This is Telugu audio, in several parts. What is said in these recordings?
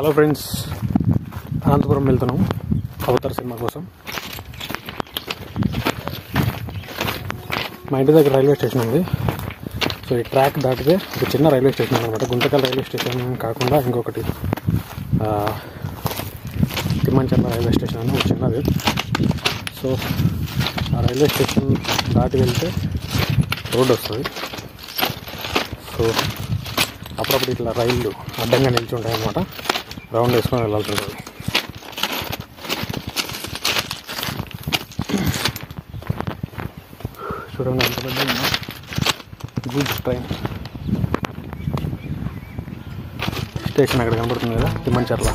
హలో ఫ్రెండ్స్ అనంతపురం వెళ్తున్నాం అవతార్ సినిమా కోసం మా ఇంటి దగ్గర రైల్వే స్టేషన్ ఉంది సో ఈ ట్రాక్ దాటితే ఒక చిన్న రైల్వే స్టేషన్ అనమాట గుంతకల్ రైల్వే స్టేషన్ కాకుండా ఇంకొకటి ఆ, తిమ్మంచర్ల రైల్వే స్టేషన్ అని ఒక చిన్నది సో ఆ రైల్వే స్టేషన్ దాటి వెళ్తే రోడ్ వస్తుంది సో అప్పుడప్పుడు ఇట్లా రైళ్ళు అడ్డంగా నిలిచి ఉంటాయి అన్నమాట రౌండ్ వేసుకొని వెళ్ళాల్సి ఉంటుంది చూడండి ఎంత పెద్ద గూడ్స్ ట్రైన్ స్టేషన్ అక్కడ కనబడుతుంది కదా తిమ్మంచర్ల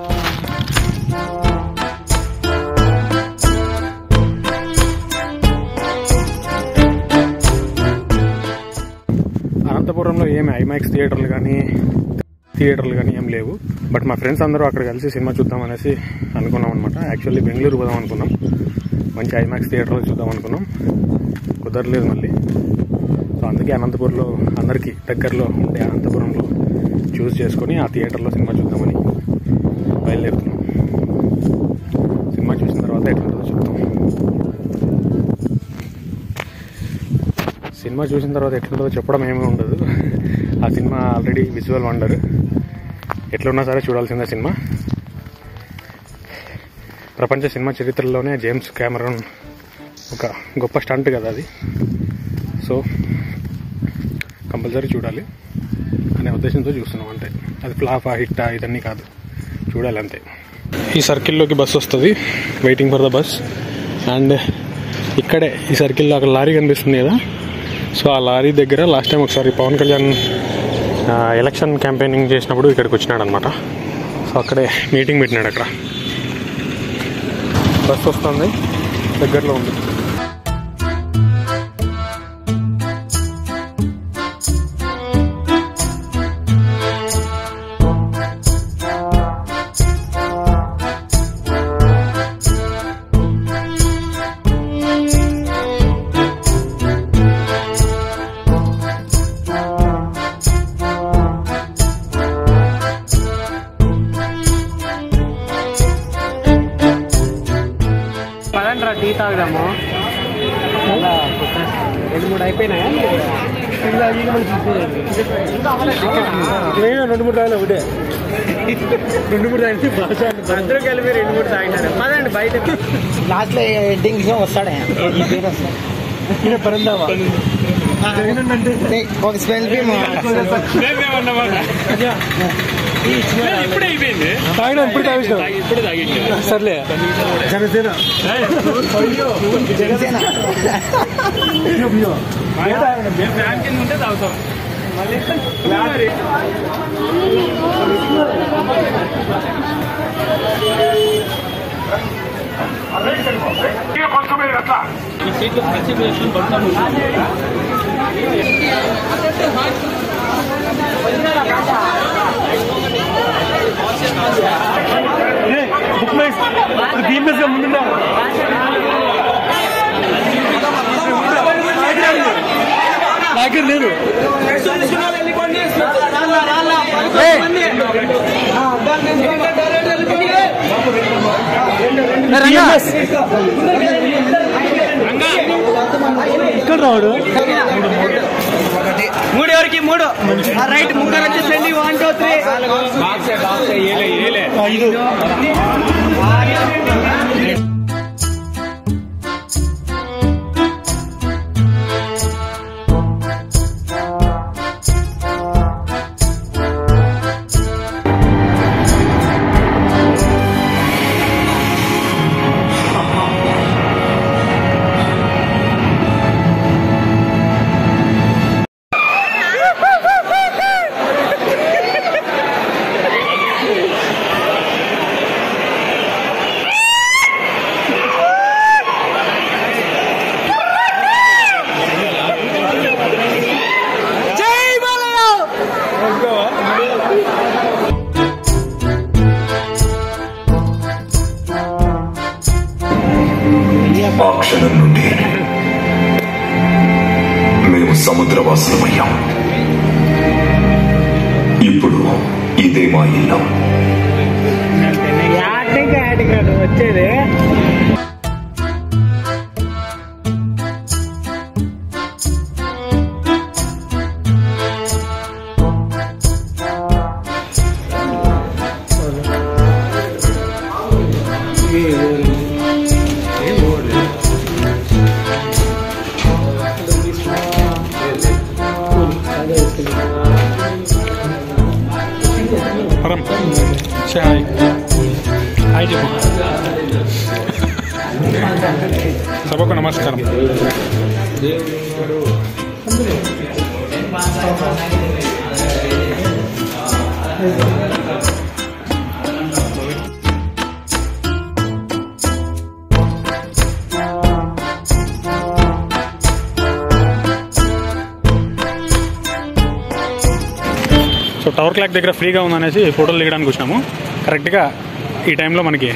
అనంతపురంలో ఏమి ఐమాక్స్ థియేటర్లు కానీ థియేటర్లు కానీ ఏం లేవు బట్ మా ఫ్రెండ్స్ అందరూ అక్కడ కలిసి సినిమా చూద్దాం అనేసి అనుకున్నాం అనమాట యాక్చువల్లీ బెంగళూరు పోదాం అనుకున్నాం మంచి ఐమాక్స్ థియేటర్లో చూద్దాం అనుకున్నాం కుదరలేదు మళ్ళీ సో అందుకే అనంతపురంలో అందరికీ దగ్గరలో ఉండే అనంతపురంలో చూస్ చేసుకొని ఆ థియేటర్లో సినిమా చూద్దామని బయలుదేరుతున్నాం సినిమా చూసిన తర్వాత ఎట్లుంటుందో చెప్తాం సినిమా చూసిన తర్వాత ఎట్లుంటుందో చెప్పడం ఏమీ ఉండదు ఆ సినిమా ఆల్రెడీ విజువల్ వండర్ ఎట్లున్నా సరే చూడాల్సిందే సినిమా ప్రపంచ సినిమా చరిత్రలోనే జేమ్స్ కెమెరాన్ ఒక గొప్ప స్టంట్ కదా అది సో కంపల్సరీ చూడాలి అనే ఉద్దేశంతో చూస్తున్నాం అంతే అది ఫ్లాఫా హిట్టా ఇదన్నీ కాదు చూడాలి అంతే ఈ సర్కిల్లోకి బస్ వస్తుంది waiting for the bus and ఇక్కడే ఈ సర్కిల్లో అక్కడ లారీ కనిపిస్తుంది కదా సో ఆ లారీ దగ్గర లాస్ట్ టైం ఒకసారి పవన్ కళ్యాణ్ ఆ, ఎలక్షన్ క్యాంపెయినింగ్ చేసినప్పుడు ఇక్కడికి వచ్చినాడు అనమాట సో అక్కడే మీటింగ్ పెట్టినాడు అక్కడ బస్ వస్తుంది దగ్గరలో ఉంది పదండ్రా టీ తాగుదాము రెండు మూడు అయిపోయినాయా రెండు మూడు రాయలు ఒకటే రెండు మూడు రాయలు భాష అందరూ కలిపి రెండు మూడు తాగినారు పదండి బయట లాస్ట్ లో ఎండింగ్ వస్తాడే పరందామా ఒక స్పెల్ ఫిల్మ్ తాగినా ఇప్పుడు తాగించాం సర్లే జనసేన జనసేన బుక్ మై ఇప్పుడు దీని మీద ముందున్నా నాకే లేదు ఇక్కడ రావడు మూడు ఎవరికి మూడు రైట్ ముగ్గురు వచ్చేసండి వన్ టూ త్రీ ఐదు ఆ క్షణం నుండి మేము సముద్రవాసులమయ్యాం ఇప్పుడు ఇదే మా ఇల్లు హాయ్ చెప్పు సభకు నమస్కారం సో టవర్ క్లాక్ దగ్గర ఫ్రీగా ఉందనేసి ఫోటోలు దిగడానికి వచ్చినాము కరెక్ట్గా ఈ టైంలో మనకి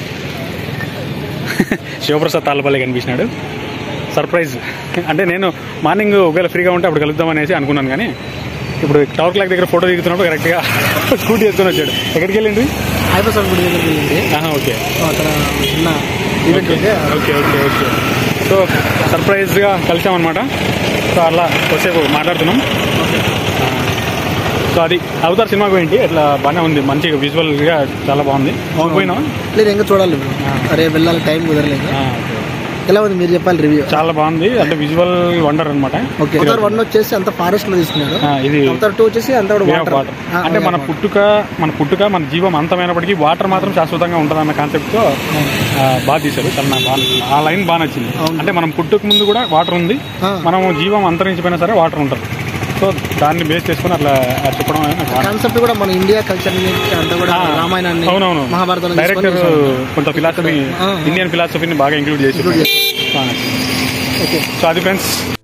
శివప్రసాద్ తాళ్ళపల్లి కనిపించినాడు సర్ప్రైజ్ అంటే నేను మార్నింగ్ ఒకవేళ ఫ్రీగా ఉంటే అప్పుడు కలుద్దామనేసి అనుకున్నాను కానీ ఇప్పుడు టవర్ క్లాక్ దగ్గర ఫోటో దిగుతున్నప్పుడు కరెక్ట్గా స్కూటీ ఎత్తుకొని వచ్చాడు ఎక్కడికి వెళ్ళిండి హైదరాబాద్ గుడి దగ్గరికి వెళ్ళింది ఆహా, ఓకే అక్కడ చిన్న ఈవెంట్ ఓకే ఉంటే ఓకే ఓకే ఓకే సో సర్ప్రైజ్గా కలిసామన్నమాట సో అలా కొద్దిసేపు మాట్లాడుతున్నాం ఆ, సో అది అవతార్ సినిమాకి ఏంటి ఇట్లా బాగానే ఉంది మంచిగా విజువల్గా చాలా బాగుంది పోయినా లేదు ఇంకా చూడాలి ఇప్పుడు. అరే వెళ్ళాలి టైం కుదరలేదు ఎలా ఉంది మీరు చెప్పాలి రివ్యూ చాలా బాగుంది అంటే విజువల్ వండర్ అనమాట ఓకే అవతార్ వన్ వచ్చేసి అంత ఫారెస్ట్ లో తీసుకున్నాడు ఇది అవతార్ టూ వచ్చేసి అంత కూడా వే ఆఫ్ వాటర్ వాటర్ అంటే మన పుట్టుక మన పుట్టుక మన జీవం అంతమైనప్పటికీ వాటర్ మాత్రం శాశ్వతంగా ఉంటుందన్న కాన్సెప్ట్ తో ఆ, బాగా తీశారు చాలా నాకు బాగా నచ్చింది. ఆ లైన్ బాగా నచ్చింది అవును. అంటే మనం పుట్టుక ముందు కూడా వాటర్ ఉంది ఆ. మనం జీవం అంతరించిపోయినా సరే వాటర్ ఉంటుంది సో దాన్ని బేస్ చేసుకుని అట్లా చెప్పడం అనేది నాకు బాగా కాన్సెప్ట్ కూడా మన ఇండియా కల్చర్ అంతా కూడా ఆ, రామాయణాన్ని అవునవును మహాభారతాన్ని డైరెక్టర్ తీసుకొని కొంత ఫిలాసఫీ ఆ. ఇండియన్ ఫిలాసఫీని బాగా ఇంక్లూడ్ చేసి Include చేశారు. బాగా నచ్చింది. ఓకే సో అది ఫ్రెండ్స్